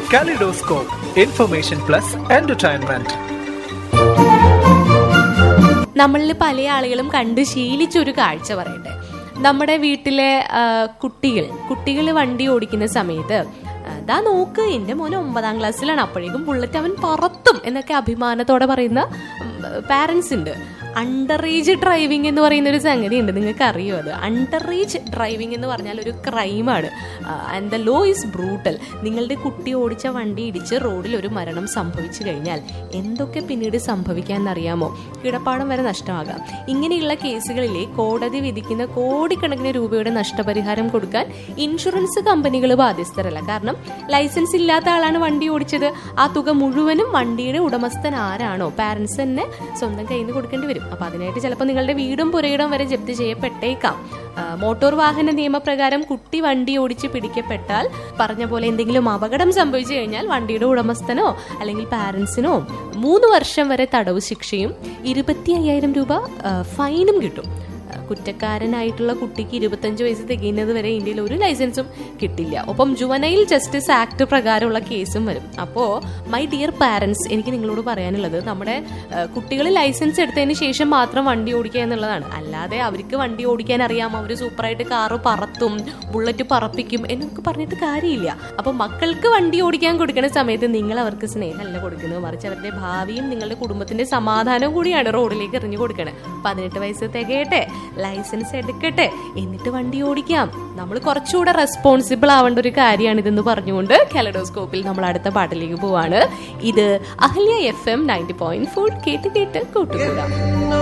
Kaleidoscope, information plus entertainment. നമ്മളിൽ പല ആളുകളും കണ്ട് ശീലിച്ചൊരു കാഴ്ച പറയട്ടെ നമ്മുടെ വീട്ടിലെ ആ, കുട്ടികൾ കുട്ടികൾ വണ്ടി ഓടിക്കുന്ന സമയത്ത് ദാ നോക്ക് എന്റെ മോനെ ഒമ്പതാം ക്ലാസ്സിലാണ് അപ്പോഴേക്കും ബുള്ളറ്റ് അവൻ പറത്തും എന്നൊക്കെ അഭിമാനത്തോടെ പറയുന്ന പാരൻസ് ഉണ്ട് അണ്ടർ ഏജ് ഡ്രൈവിംഗ് എന്ന് പറയുന്ന ഒരു സംഗതി ഉണ്ട് നിങ്ങൾക്ക് അറിയോ അത് അണ്ടർ ഏജ് ഡ്രൈവിംഗ് എന്ന് പറഞ്ഞാൽ ഒരു ക്രൈമാണ് and the law is brutal നിങ്ങളുടെ കുട്ടി ഓടിച്ച വണ്ടി ഇടിച്ച് റോഡിൽ ഒരു മരണം സംഭവിച്ചു കഴിഞ്ഞാൽ എന്തൊക്കെ പിന്നീട് സംഭവിക്കാമെന്നറിയാമോ കിടപ്പാടം വരെ നഷ്ടമാകാം ഇങ്ങനെയുള്ള കേസുകളിലെ കോടതി വിധിക്കുന്ന കോടിക്കണക്കിന് രൂപയുടെ നഷ്ടപരിഹാരം കൊടുക്കാൻ ഇൻഷുറൻസ് കമ്പനികൾ ബാധ്യസ്ഥരല്ല കാരണം ലൈസൻസ് ഇല്ലാത്ത ആളാണ് വണ്ടി ഓടിച്ചത് ആ തുക മുഴുവനും വണ്ടിയുടെ ഉടമസ്ഥൻ ആരാണോ പാരന്റ്സ് തന്നെ സ്വന്തം കയ്യിൽ നിന്ന് കൊടുക്കേണ്ടി വരും അപ്പൊ അതിനായിട്ട് ചിലപ്പോൾ നിങ്ങളുടെ വീടും പുരയിടം വരെ ജപ്തി ചെയ്യപ്പെട്ടേക്കാം ആ, മോട്ടോർ വാഹന നിയമപ്രകാരം കുട്ടി വണ്ടി ഓടിച്ച് പിടിക്കപ്പെട്ടാൽ പറഞ്ഞ പോലെ എന്തെങ്കിലും അപകടം സംഭവിച്ചു കഴിഞ്ഞാൽ വണ്ടിയുടെ ഉടമസ്ഥനോ അല്ലെങ്കിൽ പാരന്റ്സിനോ മൂന്ന് വർഷം വരെ തടവ് ശിക്ഷയും ഇരുപത്തി അയ്യായിരം രൂപ ആ, ഫൈനും കിട്ടും ആ, കുറ്റക്കാരനായിട്ടുള്ള കുട്ടിക്ക് ഇരുപത്തഞ്ച് വയസ്സ് തികയുന്നത് വരെ ഇന്ത്യയിൽ ഒരു ലൈസൻസും കിട്ടില്ല ഒപ്പം ജുവനൈൽ ജസ്റ്റിസ് ആക്ട് പ്രകാരമുള്ള കേസും വരും അപ്പോ മൈ ഡിയർ പാരന്റ്സ് എനിക്ക് നിങ്ങളോട് പറയാനുള്ളത് നമ്മുടെ കുട്ടികൾ ലൈസൻസ് എടുത്തതിന് ശേഷം മാത്രം വണ്ടി ഓടിക്കുക എന്നുള്ളതാണ് അല്ലാതെ അവർക്ക് വണ്ടി ഓടിക്കാൻ അറിയാം അവർ സൂപ്പറായിട്ട് കാറ് പറത്തും ബുള്ളറ്റ് പറപ്പിക്കും എന്നൊക്കെ പറഞ്ഞിട്ട് കാര്യമില്ല അപ്പൊ മക്കൾക്ക് വണ്ടി ഓടിക്കാൻ കൊടുക്കുന്ന സമയത്ത് നിങ്ങൾ അവർക്ക് സ്നേഹമല്ല കൊടുക്കുന്നത് മറിച്ച് അവരുടെ ഭാവിയും നിങ്ങളുടെ കുടുംബത്തിന്റെ സമാധാനവും കൂടിയാണ് റോഡിലേക്ക് എറിഞ്ഞു കൊടുക്കണത് പതിനെട്ട് വയസ്സ് തികയട്ടെ ലൈസൻസ് എടുക്കട്ടെ എന്നിട്ട് വണ്ടി ഓടിക്കാം നമ്മൾ കുറച്ചുകൂടെ റെസ്പോൺസിബിൾ ആവേണ്ട ഒരു കാര്യമാണ് ഇതെന്ന് പറഞ്ഞുകൊണ്ട് കലഡോസ്കോപ്പിൽ നമ്മൾ അടുത്ത പാട്ടിലേക്ക് പോവാണ് ഇത് Ahalya F M ninety point four കേട്ട് കേട്ട് കൂട്ടുകൂടാം